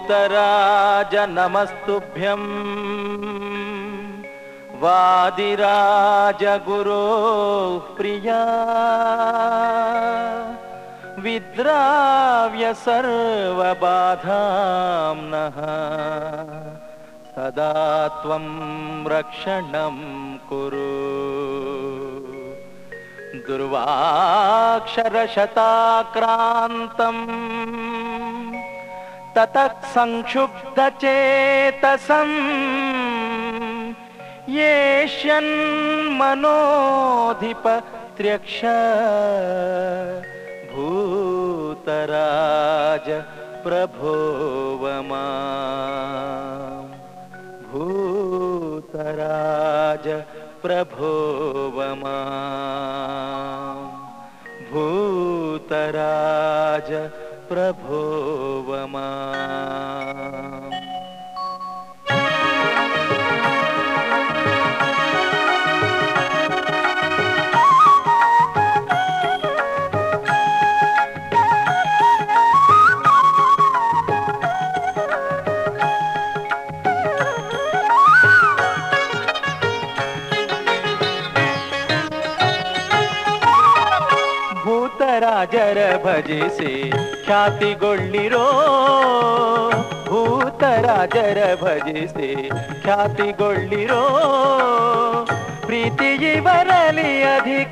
भूतराज नमस्तुभ्यं वादिराज गुरोः प्रिया विद्राव्य सर्वबाधाम्नः सदा त्वं रक्षणं कुरु दुर्वाक्षरशताक्रान्तम् ततः संक्षुब्धचेतसम् येष्यन्मनोधिप त्र्यक्ष भूतराज प्रभोवमा भूतराज प्रभोवमा भूतराज प्रभोवमा ಭೂತರಾಜರ ಭಜಿಸಿ ಖ್ಯಾತಿಗೊಳ್ಳಿರೋ ಭೂತರಾಜರ ಭಜಿಸಿ ಖ್ಯಾತಿಗೊಳ್ಳಿರೋ ಪ್ರೀತಿ ಇವರಲಿ ಅಧಿಕ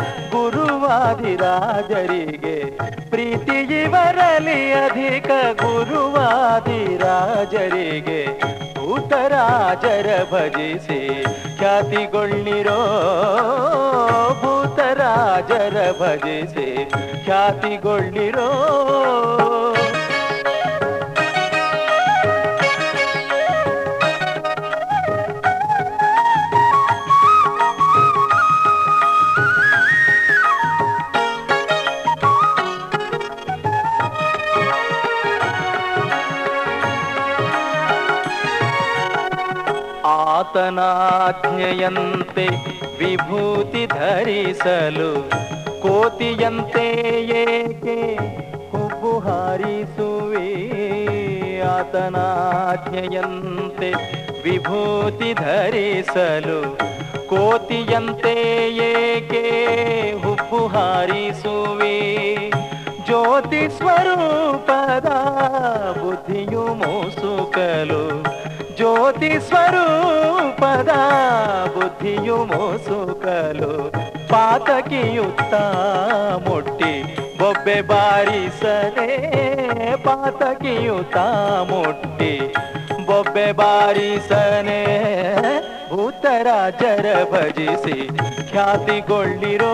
ಗುರುವಾದಿರಾಜರಿಗೆ ಪ್ರೀತಿ ಇವರಲಿ ಅಧಿಕ ಗುರುವಾದಿರಾಜರಿಗೆ ಭೂತರಾಜರ ಭಜಿಸಿ ಖ್ಯಾತಿಗೊಳ್ಳಿರೋ ಭೂತರಾಜರ ಭಜಿಸಿ ಖ್ಯಾತಿಗೊಳ್ಳಿರೋ ಆತನಾಜ್ಞೆಯಂತೆ ವಿಭೂತಿ ಧರಿಸಲು ಕೋತಿಯಂತೆ ಏಕೆ ಹುಬ್ಬು ಹಾರಿಸುವೆ ಆತನಾಜ್ಞೆಯಂತೆ ವಿಭೂತಿ ಧರಿಸಲು ಕೋತಿಯಂತೆ ಏಕೆ ಹುಬ್ಬು ಹಾರಿಸುವೆ ಜ್ಯೋತಿ ಸ್ವರೂಪದ ಬುದ್ಧಿಯು ಮೋಸುಕಲು ಜ್ಯೋತಿ ಸ್ವರೂಪದ ಬುದ್ಧಿಯು ಮೋಸುಕಲು ಪಾತಕಿಯುತ್ತ ಮುಟ್ಟಿ ಬೊಬ್ಬೆ ಬಾರಿಸಲೇ ಪಾತಕಿಯುತ್ತ ಮುಟ್ಟಿ ಬೊಬ್ಬೆ ಬಾರಿಸನೆ ಭೂತರಾಜರ ಭಜಿಸಿ ಖ್ಯಾತಿಗೊಳ್ಳಿರೋ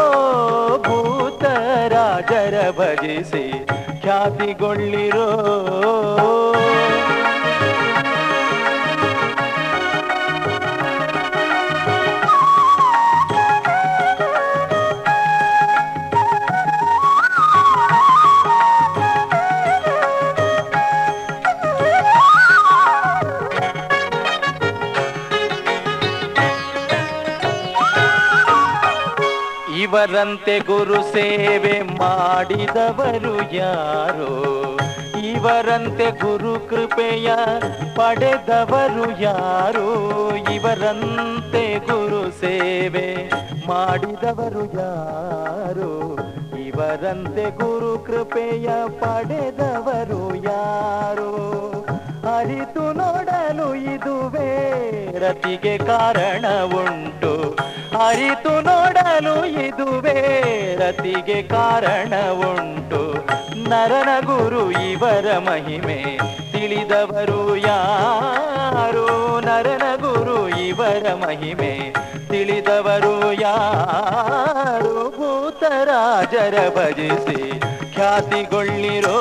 ಭೂತರಾಜರ ಭಜಿಸಿ ಖ್ಯಾತಿಗೊಳ್ಳಿರೋ ಇವರಂತೆ ಗುರು ಸೇವೆ ಮಾಡಿದವರು ಯಾರೋ ಇವರಂತೆ ಗುರು ಕೃಪೆಯ ಪಡೆದವರು ಯಾರೋ ಇವರಂತೆ ಗುರು ಸೇವೆ ಮಾಡಿದವರು ಯಾರೋ ಇವರಂತೆ ಗುರು ಕೃಪೆಯ ಪಡೆದವರು ಯಾರೋ ಅರಿತು ನೋಡಲು ಇದುವೇ ರತಿಗೆ ಕಾರಣ ಉಂಟು ಅರಿತು ನೋಡಲು ಇದುವೇ ರತಿಗೆ ಕಾರಣ ಉಂಟು ನರನ ಗುರು ಇವರ ಮಹಿಮೆ ತಿಳಿದವರು ಯಾರು ನರನ ಗುರು ಇವರ ಮಹಿಮೆ ತಿಳಿದವರು ಯಾರು ಭೂತರಾಜರ ಭಜಿಸಿ ಖ್ಯಾತಿಗೊಳ್ಳಿರೋ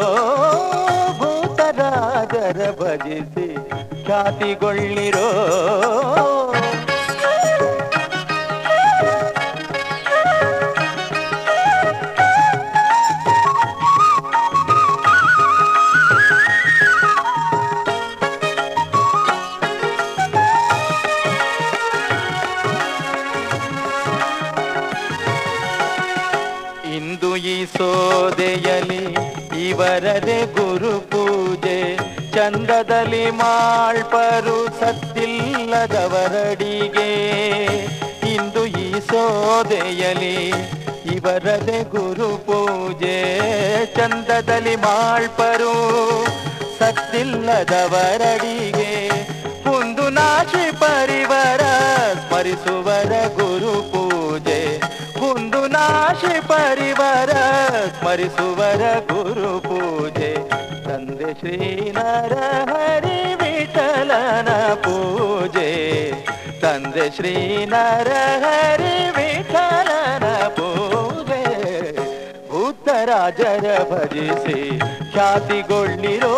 ಭೂತರಾಜರ ಭಜಿಸಿ ಖ್ಯಾತಿಗೊಳ್ಳಿರೋ ಇಂದು ಈ ಸೋದೆಯಲಿ ಇವರದೆ ಗುರು ಪೂಜೆ ಚಂದದಲ್ಲಿ ಮಾಳ್ಪರು ಸತ್ತಿಲ್ಲದವರಡಿಗೆ ಇಂದು ಈ ಸೋದೆಯಲಿ ಇವರದೆ ಗುರು ಪೂಜೆ ಚಂದದಲ್ಲಿ ಮಾಳ್ಪರು ಸತ್ತಿಲ್ಲದವರಡಿಗೆ ಮುಂದು ನಾಶಿ ಪರಿವರ ಸ್ಮರಿಸುವರ ಗುರು ಪೂಜೆ ಮುಂದು ನಾಶಿ ಪರಿವರ ಸ್ಮರಿಸುವರ ಗುರು ಪೂಜೆ ತಂದೆ ಶ್ರೀನರ ಹರಿ ವಿಠಲನ ಪೂಜೆ ತಂದೆ ಶ್ರೀನರ ಹರಿ ವಿಠಲನ ಪೂಜೆ ಭೂತರಾಜರ ಭಜಿಸಿ ಖ್ಯಾತಿಗೊಳ್ಳಿರೋ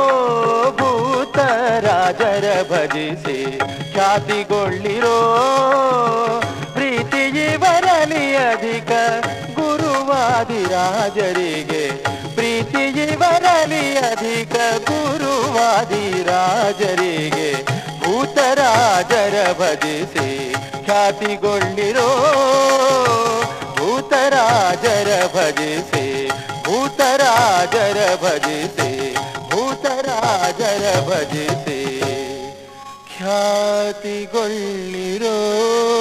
ಭೂತರಾಜರ ಭಜಿಸಿ ಖ್ಯಾತಿಗೊಳ್ಳಿರೋ ಪ್ರೀತಿ ಇವರಲಿ ಅಧಿಕ ಗುರುವಾದಿರಾಜರಿಗೆ ಪ್ರೀತಿ ಇವರಲಿ ಅಧಿಕ ಗುರುವಾದಿರಾಜರಿಗೆ ಭೂತರಾಜರ ಭಜಿಸಿ ಖ್ಯಾತಿಗೊಳ್ಳಿರೋ ಭೂತರಾಜರ ಭಜಿಸಿ ಭೂತರಾಜರ ಭಜಿಸಿ ಭೂತರಾಜರ ಭಜಿಸಿ ಖ್ಯಾತಿಗೊಳ್ಳಿರೋ